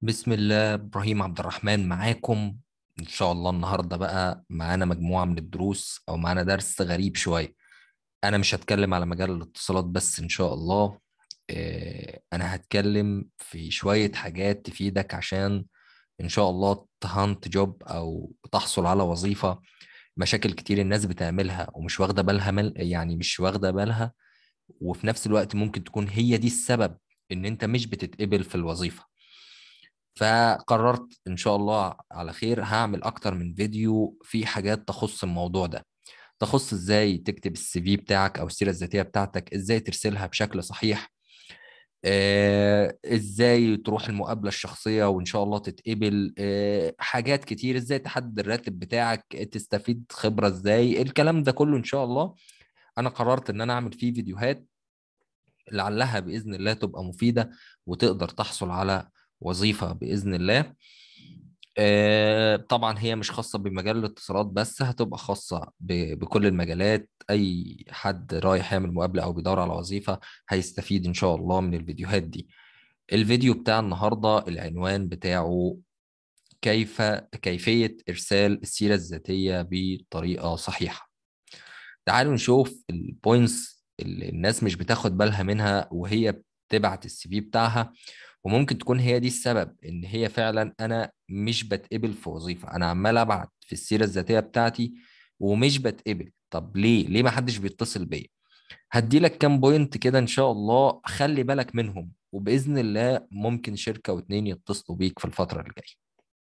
بسم الله إبراهيم عبد الرحمن معاكم إن شاء الله النهاردة بقى معانا مجموعة من الدروس أو معانا درس غريب شوية أنا مش هتكلم على مجال الاتصالات بس إن شاء الله آه، أنا هتكلم في شوية حاجات تفيدك عشان إن شاء الله تهانت جوب أو تحصل على وظيفة مشاكل كتير الناس بتعملها ومش واخدة بالها مل... يعني مش واخدة بالها وفي نفس الوقت ممكن تكون هي دي السبب إن أنت مش بتتقبل في الوظيفة فقررت ان شاء الله على خير هعمل اكتر من فيديو في حاجات تخص الموضوع ده تخص ازاي تكتب السي في بتاعك او السيره الذاتيه بتاعتك ازاي ترسلها بشكل صحيح آه، ازاي تروح المقابله الشخصيه وان شاء الله تتقبل آه، حاجات كتير ازاي تحدد الراتب بتاعك تستفيد خبره ازاي الكلام ده كله ان شاء الله انا قررت ان انا اعمل فيه فيديوهات لعلها باذن الله تبقى مفيده وتقدر تحصل على وظيفة بإذن الله آه، طبعا هي مش خاصة بمجال الاتصالات بس هتبقى خاصة ب- بكل المجالات أي حد رايح يعمل مقابلة أو بيدور على وظيفة هيستفيد إن شاء الله من الفيديوهات دي الفيديو بتاع النهاردة العنوان بتاعه كيف كيفية إرسال السيرة الذاتية بطريقة صحيحة تعالوا نشوف البوينتس اللي الناس مش بتاخد بالها منها وهي بتبعت السي في بتاعها وممكن تكون هي دي السبب ان هي فعلا انا مش بتقبل في وظيفه انا عمال ابعت في السيره الذاتيه بتاعتي ومش بتقبل طب ليه ليه ما حدش بيتصل بيا هدي لك كام بوينت كده ان شاء الله خلي بالك منهم وباذن الله ممكن شركه واتنين يتصلوا بيك في الفتره اللي جايه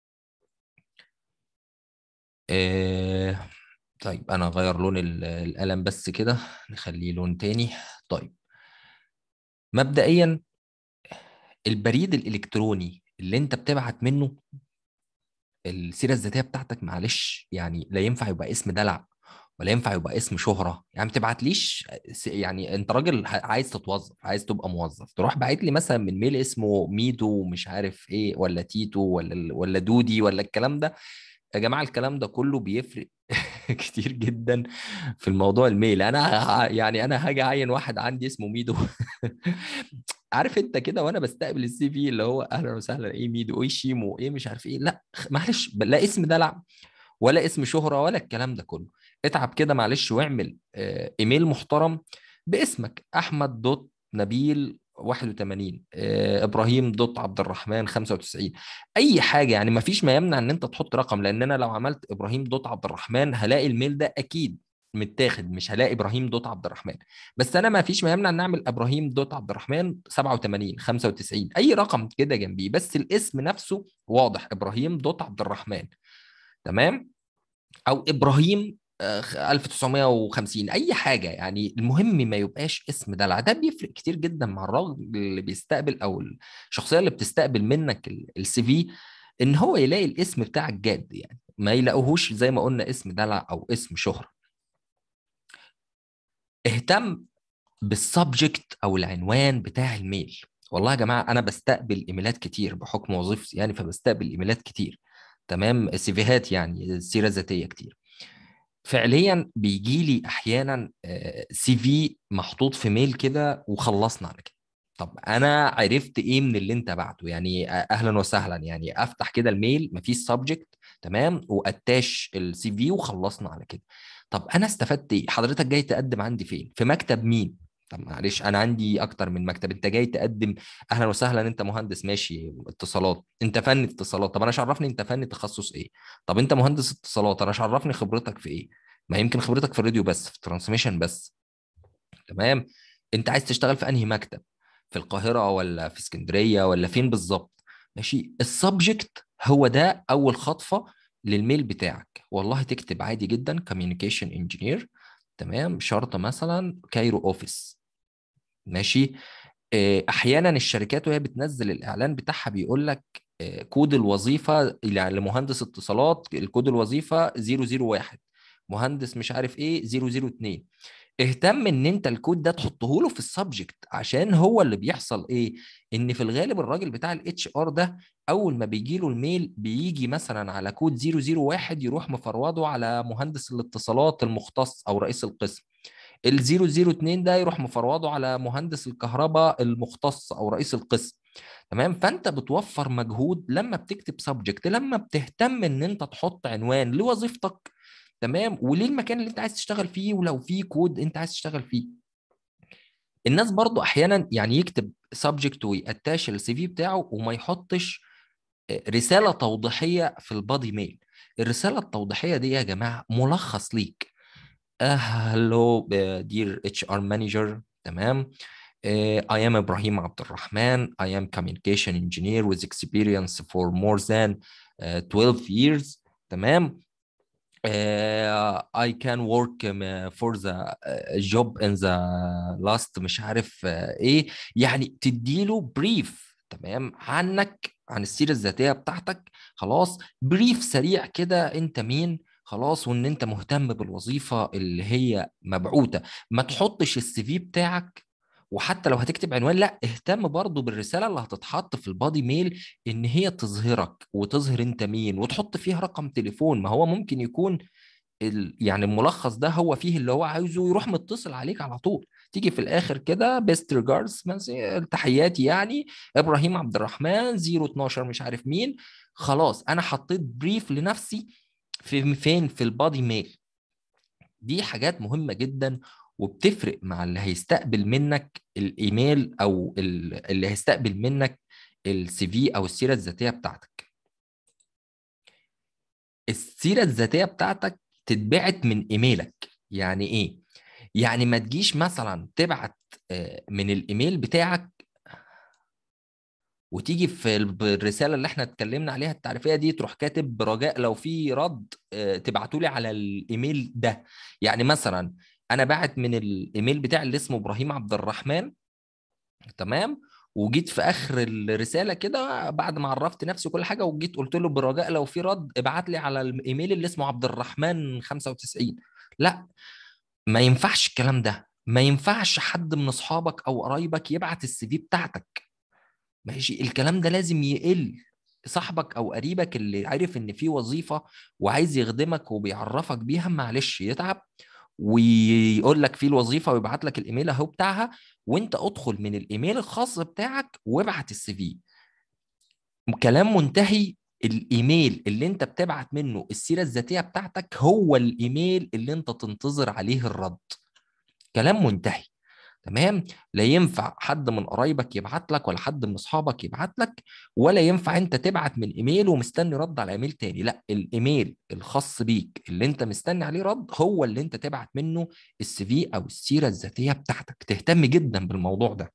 آه طيب انا اغير لون ال- القلم بس كده نخليه لون تاني طيب مبدئيا البريد الالكتروني اللي انت بتبعت منه السيره الذاتيه بتاعتك معلش يعني لا ينفع يبقى اسم دلع ولا ينفع يبقى اسم شهره يعني ما تبعتليش س- يعني انت راجل ه- عايز تتوظف عايز تبقى موظف تروح باعت لي مثلا من ميل اسمه ميدو مش عارف ايه ولا تيتو ولا ال- ولا دودي ولا الكلام ده يا جماعه الكلام ده كله بيفرق كتير جدا في الموضوع الميل انا ه- يعني انا هاجي اعين واحد عندي اسمه ميدو عارف انت كده وانا بستقبل السي في اللي هو اهلا وسهلا ايه ميدو ايه شيمو ايه مش عارف ايه لا خ- معلش لا اسم دلع ولا اسم شهرة ولا الكلام ده كله اتعب كده معلش واعمل آه، ايميل محترم باسمك احمد دوت نبيل 81 آه، ابراهيم دوت عبد الرحمن 95 اي حاجه يعني ما فيش ما يمنع ان انت تحط رقم لان انا لو عملت ابراهيم دوت عبد الرحمن هلاقي الميل ده اكيد متاخد مش هلاقي ابراهيم دوت عبد الرحمن بس انا ما فيش ما يمنع ان اعمل ابراهيم دوت عبد الرحمن 87 95 اي رقم كده جنبيه بس الاسم نفسه واضح ابراهيم دوت عبد الرحمن تمام او ابراهيم آه، 1950 اي حاجه يعني المهم ما يبقاش اسم دلع ده بيفرق كتير جدا مع الراجل اللي بيستقبل او الشخصيه اللي بتستقبل منك السي في ان هو يلاقي الاسم بتاعك جاد يعني ما يلاقوهوش زي ما قلنا اسم دلع او اسم شهره اهتم بالسبجكت او العنوان بتاع الميل والله يا جماعه انا بستقبل ايميلات كتير بحكم وظيفتي يعني فبستقبل ايميلات كتير تمام سيفيهات يعني سيره ذاتيه كتير فعليا بيجي لي احيانا سي في محطوط في ميل كده وخلصنا على كده طب انا عرفت ايه من اللي انت بعته يعني آه، اهلا وسهلا يعني افتح كده الميل مفيش سبجكت تمام واتاش السي في وخلصنا على كده طب انا استفدت ايه حضرتك جاي تقدم عندي فين في مكتب مين طب معلش انا عندي اكتر من مكتب انت جاي تقدم اهلا وسهلا انت مهندس ماشي اتصالات انت فني اتصالات طب انا مش عرفني انت فني تخصص ايه طب انت مهندس اتصالات انا مش عرفني خبرتك في ايه ما يمكن خبرتك في الراديو بس في الترانسميشن بس تمام انت عايز تشتغل في انهي مكتب في القاهرة ولا في اسكندرية ولا فين بالظبط ماشي السبجكت هو ده اول خطفة للميل بتاعك والله تكتب عادي جدا كوميونيكيشن انجينير تمام شرطة مثلا كايرو اوفيس ماشي آه، احيانا الشركات وهي بتنزل الاعلان بتاعها بيقول لك آه، كود الوظيفه يعني لمهندس اتصالات الكود الوظيفه 001 مهندس مش عارف ايه 002 اهتم ان انت الكود ده تحطه له في السبجكت عشان هو اللي بيحصل ايه ان في الغالب الراجل بتاع الاتش ار ده اول ما بيجي له الميل بيجي مثلا على كود 001 يروح مفروضه على مهندس الاتصالات المختص او رئيس القسم ال 002 ده يروح مفروضه على مهندس الكهرباء المختص او رئيس القسم تمام فانت بتوفر مجهود لما بتكتب سبجكت لما بتهتم ان انت تحط عنوان لوظيفتك تمام وللمكان اللي انت عايز تشتغل فيه ولو في كود انت عايز تشتغل فيه الناس برضو احيانا يعني يكتب سبجكت ويأتاش السي في بتاعه وما يحطش رساله توضيحيه في البادي ميل الرساله التوضيحيه دي يا جماعه ملخص ليك هلو دير اتش ار مانجر تمام Uh, I am Ibrahim Abdurrahman. I am communication engineer with experience for more than uh, 12 years. تمام. Uh, I can work um, for the uh, job in the last مش عارف uh, ايه يعني تديله بريف تمام عنك عن السيرة الذاتية بتاعتك خلاص بريف سريع كده انت مين خلاص وان انت مهتم بالوظيفة اللي هي مبعوثة ما تحطش السي في بتاعك وحتى لو هتكتب عنوان لا اهتم برضه بالرساله اللي هتتحط في البادي ميل ان هي تظهرك وتظهر انت مين وتحط فيها رقم تليفون ما هو ممكن يكون ال... يعني الملخص ده هو فيه اللي هو عايزه يروح متصل عليك على طول تيجي في الاخر كده بيست ريجاردز تحياتي يعني ابراهيم عبد الرحمن 012 مش عارف مين خلاص انا حطيت بريف لنفسي في فين في البادي ميل دي حاجات مهمه جدا وبتفرق مع اللي هيستقبل منك الايميل او اللي هيستقبل منك السي في او السيره الذاتيه بتاعتك السيره الذاتيه بتاعتك تتبعت من ايميلك يعني ايه يعني ما تجيش مثلا تبعت من الايميل بتاعك وتيجي في الرساله اللي احنا اتكلمنا عليها التعريفيه دي تروح كاتب برجاء لو في رد تبعتوا لي على الايميل ده يعني مثلا انا باعت من الايميل بتاعي اللي اسمه ابراهيم عبد الرحمن تمام وجيت في اخر الرساله كده بعد ما عرفت نفسي كل حاجه وجيت قلت له برجاء لو في رد ابعت لي على الايميل اللي اسمه عبد الرحمن 95 لا ما ينفعش الكلام ده ما ينفعش حد من اصحابك او قرايبك يبعت السي في بتاعتك ماشي الكلام ده لازم يقل صاحبك او قريبك اللي عارف ان في وظيفه وعايز يخدمك وبيعرفك بيها معلش يتعب ويقول لك في الوظيفه ويبعت لك الايميل اهو بتاعها وانت ادخل من الايميل الخاص بتاعك وابعت السي في كلام منتهي الايميل اللي انت بتبعت منه السيره الذاتيه بتاعتك هو الايميل اللي انت تنتظر عليه الرد كلام منتهي تمام لا ينفع حد من قرايبك يبعت لك ولا حد من اصحابك يبعت لك ولا ينفع انت تبعت من ايميل ومستني رد على ايميل تاني لا الايميل الخاص بيك اللي انت مستني عليه رد هو اللي انت تبعت منه السي في او السيره الذاتيه بتاعتك تهتم جدا بالموضوع ده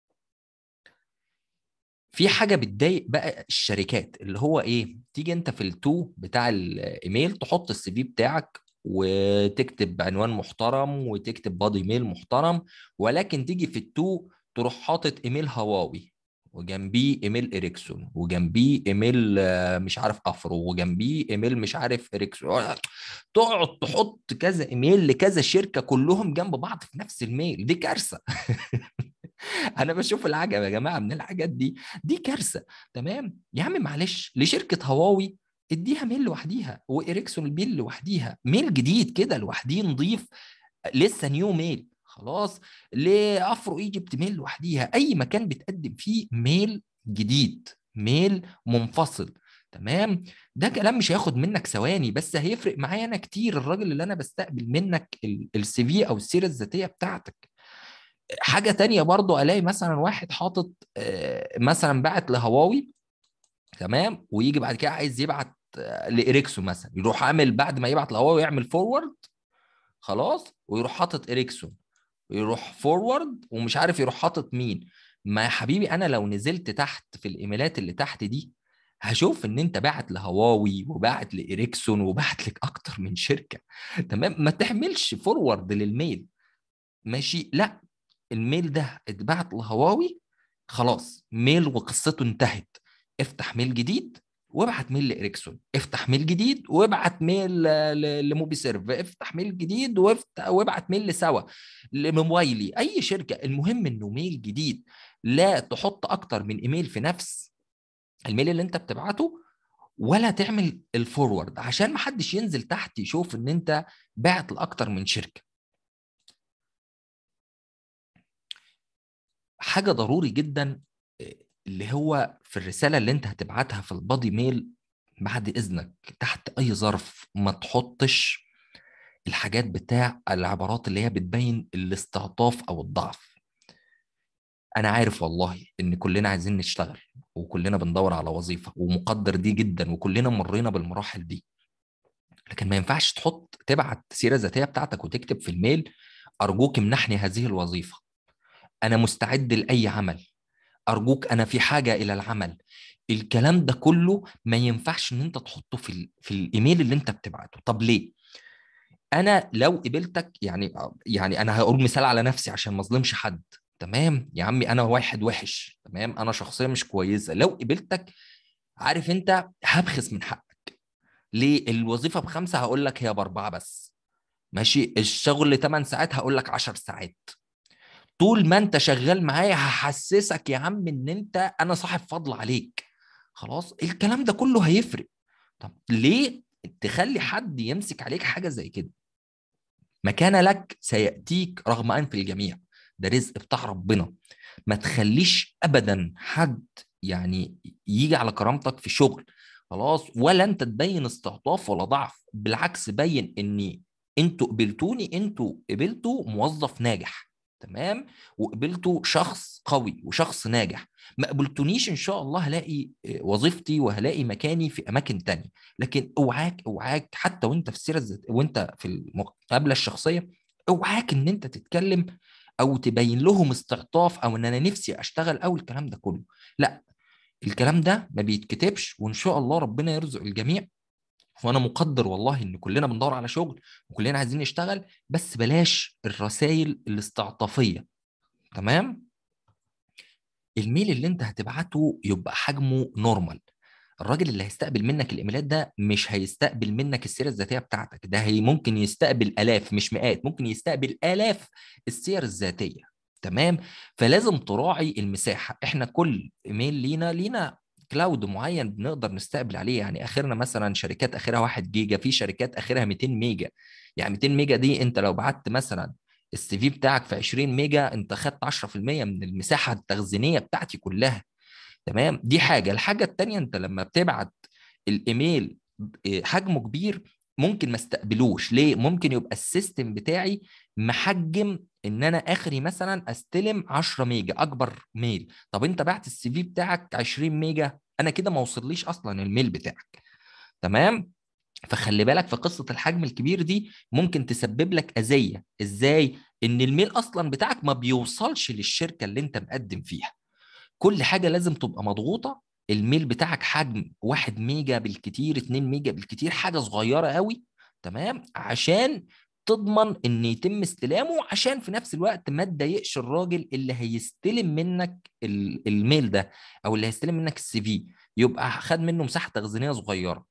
في حاجه بتضايق بقى الشركات اللي هو ايه تيجي انت في التو بتاع الايميل تحط السي في بتاعك وتكتب عنوان محترم وتكتب بادي ميل محترم ولكن تيجي في التو تروح حاطط ايميل هواوي وجنبيه ايميل اريكسون وجنبيه ايميل مش عارف افرو وجنبيه ايميل مش عارف اريكسون تقعد تحط كذا ايميل لكذا شركه كلهم جنب بعض في نفس الميل دي كارثه انا بشوف العجب يا جماعه من الحاجات دي دي كارثه تمام يا عم معلش لشركه هواوي اديها ميل لوحديها واريكسون الميل لوحديها ميل جديد كده لوحديه نضيف لسه نيو ميل خلاص لافرو ايجيبت ميل لوحديها اي مكان بتقدم فيه ميل جديد ميل منفصل تمام ده كلام مش هياخد منك ثواني بس هيفرق معايا انا كتير الراجل اللي انا بستقبل منك السي في او السيره الذاتيه بتاعتك حاجه تانية برضو الاقي مثلا واحد حاطط مثلا بعت لهواوي تمام ويجي بعد كده عايز يبعت لاريكسون مثلا يروح عامل بعد ما يبعت لهواوي يعمل فورورد خلاص ويروح حاطط اريكسون ويروح فورورد ومش عارف يروح حاطط مين ما يا حبيبي انا لو نزلت تحت في الايميلات اللي تحت دي هشوف ان انت باعت لهواوي وباعت لاريكسون وباعت لك اكتر من شركه تمام ما تعملش فورورد للميل ماشي لا الميل ده اتبعت لهواوي خلاص ميل وقصته انتهت افتح ميل جديد وابعت ميل لاريكسون افتح ميل جديد وابعت ميل لموبي سيرف افتح ميل جديد وابعت ميل لسوا لموبايلي اي شركه المهم انه ميل جديد لا تحط اكتر من ايميل في نفس الميل اللي انت بتبعته ولا تعمل الفورورد عشان ما حدش ينزل تحت يشوف ان انت بعت لاكتر من شركه حاجه ضروري جدا اللي هو في الرساله اللي انت هتبعتها في البادي ميل بعد اذنك تحت اي ظرف ما تحطش الحاجات بتاع العبارات اللي هي بتبين الاستعطاف او الضعف انا عارف والله ان كلنا عايزين نشتغل وكلنا بندور على وظيفه ومقدر دي جدا وكلنا مرينا بالمراحل دي لكن ما ينفعش تحط تبعت سيره ذاتيه بتاعتك وتكتب في الميل ارجوك امنحني هذه الوظيفه انا مستعد لاي عمل ارجوك انا في حاجه الى العمل الكلام ده كله ما ينفعش ان انت تحطه في ال... في الايميل اللي انت بتبعته طب ليه انا لو قبلتك يعني يعني انا هقول مثال على نفسي عشان ما اظلمش حد تمام يا عمي انا واحد وحش تمام انا شخصيه مش كويسه لو قبلتك عارف انت هبخس من حقك ليه الوظيفه بخمسه هقول لك هي باربعه بس ماشي الشغل 8 ساعات هقول لك 10 ساعات طول ما انت شغال معايا هحسسك يا عم ان انت انا صاحب فضل عليك خلاص الكلام ده كله هيفرق طب ليه تخلي حد يمسك عليك حاجه زي كده مكان لك سياتيك رغم انف الجميع ده رزق بتاع ربنا ما تخليش ابدا حد يعني يجي على كرامتك في شغل خلاص ولا انت تبين استعطاف ولا ضعف بالعكس بين اني انتوا قبلتوني انتوا قبلتوا موظف ناجح تمام وقبلتوا شخص قوي وشخص ناجح ما قبلتونيش ان شاء الله هلاقي وظيفتي وهلاقي مكاني في اماكن تانية لكن اوعاك اوعاك حتى وانت في السيره الذات وانت في المقابله الشخصيه اوعاك ان انت تتكلم او تبين لهم استعطاف او ان انا نفسي اشتغل او الكلام ده كله لا الكلام ده ما بيتكتبش وان شاء الله ربنا يرزق الجميع وانا مقدر والله ان كلنا بندور على شغل وكلنا عايزين نشتغل بس بلاش الرسائل الاستعطافيه تمام الميل اللي انت هتبعته يبقى حجمه نورمال الراجل اللي هيستقبل منك الايميلات ده مش هيستقبل منك السيره الذاتيه بتاعتك ده هي ممكن يستقبل الاف مش مئات ممكن يستقبل الاف السير الذاتيه تمام فلازم تراعي المساحه احنا كل ايميل لينا لينا كلاود معين بنقدر نستقبل عليه يعني اخرنا مثلا شركات اخرها 1 جيجا في شركات اخرها 200 ميجا يعني 200 ميجا دي انت لو بعت مثلا السي في بتاعك في 20 ميجا انت خدت 10% من المساحه التخزينيه بتاعتي كلها تمام دي حاجه الحاجه الثانيه انت لما بتبعت الايميل حجمه كبير ممكن ما استقبلوش ليه ممكن يبقى السيستم بتاعي محجم ان انا اخري مثلا استلم 10 ميجا اكبر ميل طب انت بعت السي في بتاعك 20 ميجا انا كده ما وصليش اصلا الميل بتاعك تمام فخلي بالك في قصه الحجم الكبير دي ممكن تسبب لك اذيه ازاي ان الميل اصلا بتاعك ما بيوصلش للشركه اللي انت مقدم فيها كل حاجه لازم تبقى مضغوطه الميل بتاعك حجم 1 ميجا بالكتير 2 ميجا بالكتير حاجه صغيره قوي تمام عشان تضمن ان يتم استلامه عشان في نفس الوقت ما تضايقش الراجل اللي هيستلم منك الميل ده او اللي هيستلم منك السي في يبقى خد منه مساحه تخزينيه صغيره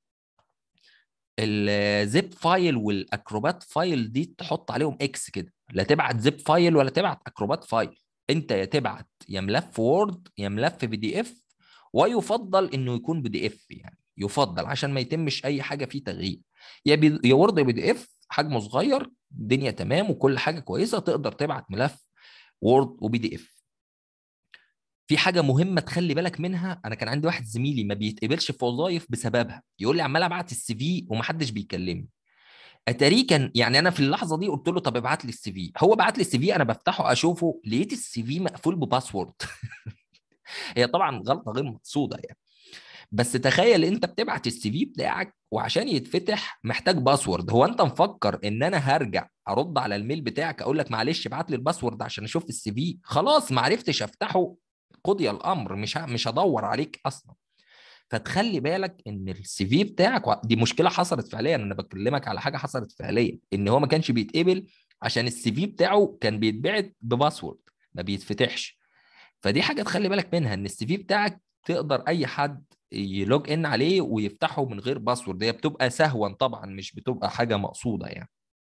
الزيب فايل والاكروبات فايل دي تحط عليهم اكس كده لا تبعت زيب فايل ولا تبعت اكروبات فايل انت يا تبعت يا ملف وورد يا ملف بي دي اف ويفضل انه يكون بي دي اف يعني يفضل عشان ما يتمش اي حاجه فيه تغيير يا بي يا وورد يا بي دي اف حجمه صغير الدنيا تمام وكل حاجه كويسه تقدر تبعت ملف وورد وبي دي اف في حاجه مهمه تخلي بالك منها انا كان عندي واحد زميلي ما بيتقبلش في وظايف بسببها يقول لي عمال ابعت السي في ومحدش بيكلمني اتاريه كان يعني انا في اللحظه دي قلت له طب ابعت لي السي في هو بعت لي السي في انا بفتحه اشوفه لقيت السي في مقفول بباسورد هي طبعا غلطه غير مقصوده يعني بس تخيل انت بتبعت السي في بتاعك وعشان يتفتح محتاج باسورد هو انت مفكر ان انا هرجع ارد على الميل بتاعك اقول لك معلش ابعت لي الباسورد عشان اشوف السي في خلاص ما عرفتش افتحه قضي الامر مش مش هدور عليك اصلا فتخلي بالك ان السي في بتاعك دي مشكله حصلت فعليا انا بكلمك على حاجه حصلت فعليا ان هو ما كانش بيتقبل عشان السي في بتاعه كان بيتبعت بباسورد ما بيتفتحش فدي حاجه تخلي بالك منها ان السي في بتاعك تقدر اي حد يلوج ان عليه ويفتحه من غير باسورد هي بتبقى سهوا طبعا مش بتبقى حاجه مقصوده يعني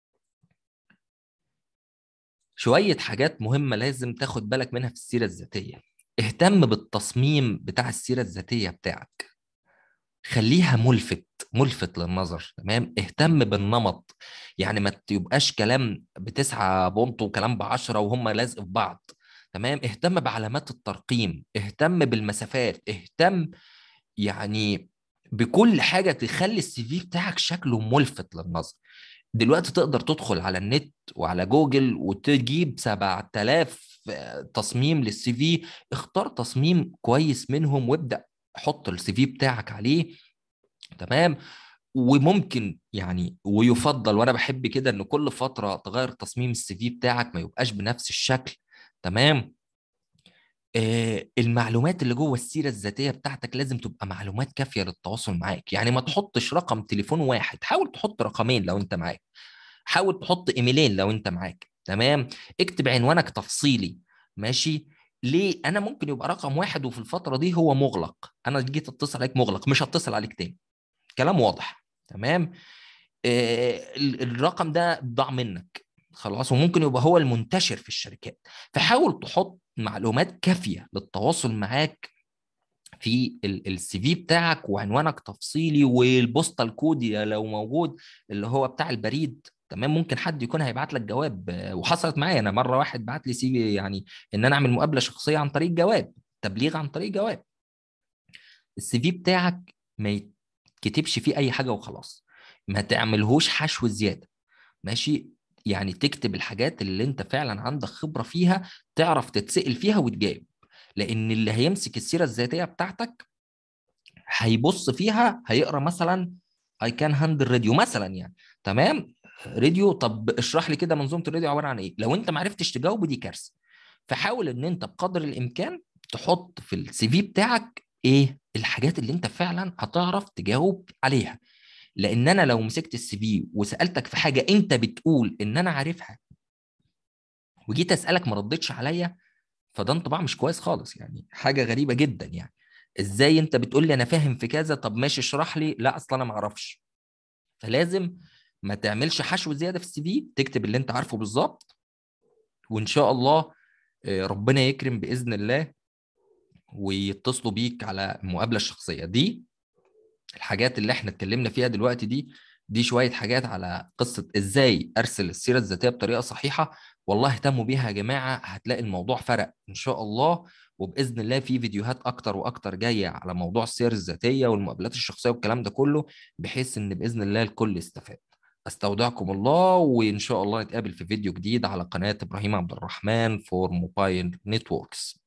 شويه حاجات مهمه لازم تاخد بالك منها في السيره الذاتيه اهتم بالتصميم بتاع السيره الذاتيه بتاعك خليها ملفت ملفت للنظر تمام اهتم بالنمط يعني ما تبقاش كلام بتسعة بونت وكلام بعشرة وهم لازق في بعض تمام اهتم بعلامات الترقيم اهتم بالمسافات اهتم يعني بكل حاجه تخلي السي في بتاعك شكله ملفت للنظر دلوقتي تقدر تدخل على النت وعلى جوجل وتجيب 7000 تصميم للسي في اختار تصميم كويس منهم وابدا حط السي في بتاعك عليه تمام وممكن يعني ويفضل وانا بحب كده ان كل فتره تغير تصميم السي في بتاعك ما يبقاش بنفس الشكل تمام آه المعلومات اللي جوه السيره الذاتيه بتاعتك لازم تبقى معلومات كافيه للتواصل معاك يعني ما تحطش رقم تليفون واحد حاول تحط رقمين لو انت معاك حاول تحط ايميلين لو انت معاك تمام اكتب عنوانك تفصيلي ماشي ليه انا ممكن يبقى رقم واحد وفي الفتره دي هو مغلق انا جيت اتصل عليك مغلق مش هتصل عليك تاني كلام واضح تمام آه الرقم ده ضاع منك خلاص وممكن يبقى هو المنتشر في الشركات فحاول تحط معلومات كافيه للتواصل معاك في السي في بتاعك وعنوانك تفصيلي والبوستال كود لو موجود اللي هو بتاع البريد تمام ممكن حد يكون هيبعت لك جواب وحصلت معايا انا مره واحد بعت لي سي في يعني ان انا اعمل مقابله شخصيه عن طريق جواب تبليغ عن طريق جواب السي في بتاعك ما يتكتبش فيه اي حاجه وخلاص ما تعملهوش حشو زياده ماشي يعني تكتب الحاجات اللي انت فعلا عندك خبره فيها تعرف تتسال فيها وتجاوب لان اللي هيمسك السيره الذاتيه بتاعتك هيبص فيها هيقرا مثلا اي كان هاندل راديو مثلا يعني تمام راديو طب اشرح لي كده منظومه الراديو عباره عن ايه لو انت ما عرفتش تجاوب دي كارثه فحاول ان انت بقدر الامكان تحط في السي في بتاعك ايه الحاجات اللي انت فعلا هتعرف تجاوب عليها لان انا لو مسكت السي في وسالتك في حاجه انت بتقول ان انا عارفها وجيت اسالك ما ردتش عليا فده انطباع مش كويس خالص يعني حاجه غريبه جدا يعني ازاي انت بتقول لي انا فاهم في كذا طب ماشي اشرح لي لا اصلا انا ما اعرفش فلازم ما تعملش حشو زياده في السي في تكتب اللي انت عارفه بالظبط وان شاء الله ربنا يكرم باذن الله ويتصلوا بيك على المقابله الشخصيه دي الحاجات اللي احنا اتكلمنا فيها دلوقتي دي دي شويه حاجات على قصه ازاي ارسل السيره الذاتيه بطريقه صحيحه والله اهتموا بيها يا جماعه هتلاقي الموضوع فرق ان شاء الله وباذن الله في فيديوهات اكتر واكتر جايه على موضوع السير الذاتيه والمقابلات الشخصيه والكلام ده كله بحيث ان باذن الله الكل يستفاد استودعكم الله وان شاء الله نتقابل في فيديو جديد على قناه ابراهيم عبد الرحمن فور موبايل نتوركس